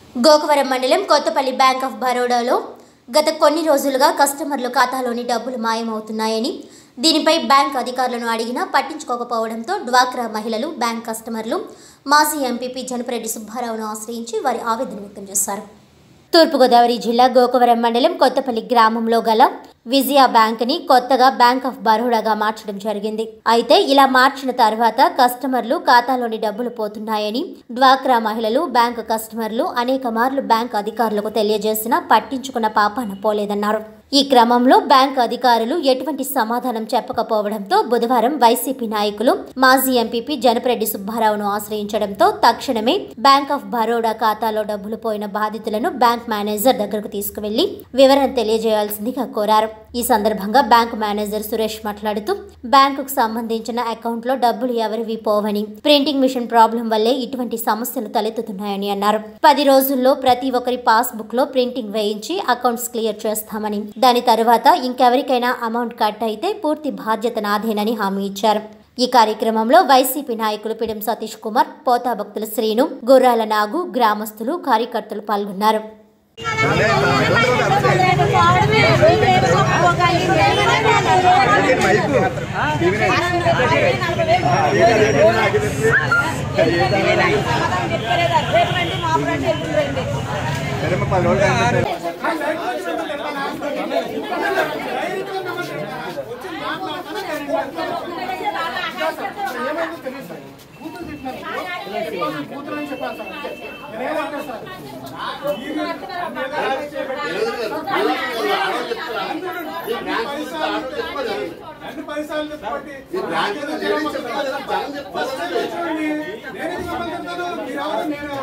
గోకవరం మండలం Kothapalli bank of బరోడాలో గత కొన్ని రోజులుగా కస్టమర్ల ఖాతాలోని డబ్బులు మాయమవుతున్నాయని దీనిపై బ్యాంక్ అధికారులను అడిగినా పట్టించుకోకపోవడంతో డ్వాక్రా మహిళలు బ్యాంక్ కస్టమర్లు మాజీ ఎంపీపీ జనపరెడ్డి సుబ్బారావును ఆశ్రయించి వారి ఆవేదన వ్యక్తం చేశారు తూర్పుగోదావరి జిల్లా గోకవరం మండలం కొత్తపల్లి గ్రామంలో గల విజయ బ్యాంక్ని కొత్తగా బ్యాంక్ ఆఫ్ బరోడాగా మార్చడం జరిగింది అయితే ఇలా మార్చిన తర్వాత కస్టమర్లు ఖాతాలోని డబ్బులు పోతున్నాయని డ్వాక్రా మహిళలు బ్యాంకు కస్టమర్లు అనేక మార్లు బ్యాంక్ అధికారులకు తెలియజేసినా పట్టించుకున్న పాపాన పోలేదన్నారు ఈ క్రమంలో బ్యాంక్ అధికారులు ఎటువంటి సమాధానం చెప్పకపోవడంతో బుధవారం వైసీపీ నాయకులు మాజీ ఎంపీపీ జనపరెడ్డి సుబ్బారావును ఆశ్రయించడంతో తక్షణమే బ్యాంక్ ఆఫ్ బరోడా ఖాతాలో డబ్బులు పోయిన బాధితులను బ్యాంక్ మేనేజర్ దగ్గరకు తీసుకువెళ్లి వివరణ తెలియజేయాల్సిందిగా కోరారు ఈ సందర్భంగా బ్యాంకు మేనేజర్ సురేష్ మాట్లాడుతూ బ్యాంకుకు సంబంధించిన అకౌంట్లో డబ్బులు ఎవరివి పోవని ప్రింటింగ్ మిషన్ ప్రాబ్లం వల్లే ఇటువంటి సమస్యలు తలెత్తుతున్నాయని అన్నారు పది రోజుల్లో ప్రతి ఒక్కరి పాస్బుక్ లో ప్రింటింగ్ వేయించి అకౌంట్స్ క్లియర్ చేస్తామని దాని తర్వాత ఇంకెవరికైనా అమౌంట్ కట్ అయితే పూర్తి బాధ్యత నాదేనని హామీ ఇచ్చారు ఈ కార్యక్రమంలో వైసీపీ నాయకులు పిడం సతీష్ కుమార్ పోతా భక్తుల శ్రీను గుర్రాల నాగు గ్రామస్తులు కార్యకర్తలు పాల్గొన్నారు అన్ని పైసలు చెప్పండి ఈ బ్యాంకు లేడీస్ చెప్పాలి కదా, జనం చెప్పాలి కదా. నేను ఎందుకు సంబంధించాను? మీరెవరు?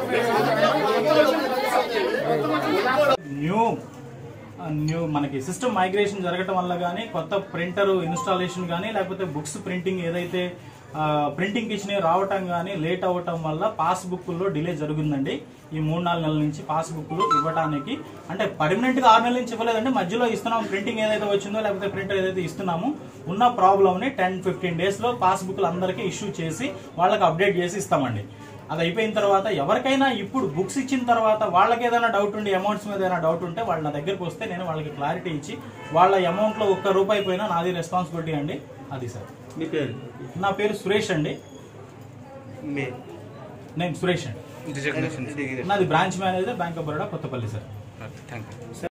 నేను న్యూ న్యూ మనకి సిస్టమ్ మైగ్రేషన్ జరగటం వల్ల కానీ కొత్త ప్రింటర్ ఇన్స్టాలేషన్ కానీ లేకపోతే బుక్స్ ప్రింటింగ్ ఏదైతే ప్రింటింగ్ ఇచ్చినవి రావటం కానీ లేట్ అవ్వటం వల్ల పాస్బుక్లో డిలే జరుగుతుందండి ఈ మూడు నాలుగు నెలల నుంచి పాస్బుక్లు ఇవ్వడానికి అంటే పర్మనెంట్ గా ఆరు నెలల నుంచి ఇవ్వలేదండి మధ్యలో ఇస్తున్నాం ప్రింటింగ్ ఏదైతే వచ్చిందో లేకపోతే ప్రింటర్ ఏదైతే ఇస్తున్నామో ఉన్న ప్రాబ్లమ్ని టెన్ ఫిఫ్టీన్ డేస్ లో పాస్బుక్లు అందరికీ ఇష్యూ చేసి వాళ్ళకి అప్డేట్ చేసి ఇస్తామండి అది అయిపోయిన తర్వాత ఎవరికైనా ఇప్పుడు బుక్స్ ఇచ్చిన తర్వాత వాళ్ళకి ఏదైనా డౌట్ ఉండి అమౌంట్స్ మీద ఏదైనా డౌట్ ఉంటే వాళ్ళ నా దగ్గరికి వస్తే నేను వాళ్ళకి క్లారిటీ ఇచ్చి వాళ్ళ అమౌంట్ లో ఒక్క రూపాయి పోయినా నాది రెస్పాన్సిబిలిటీ అండి అది సార్ మీ పేరు నా పేరు సురేష్ అండి మీ నేను సురేష్ అండి డిజిగ్నేషన్ నాది branch manager bank of Baroda Kothapalli sir thank you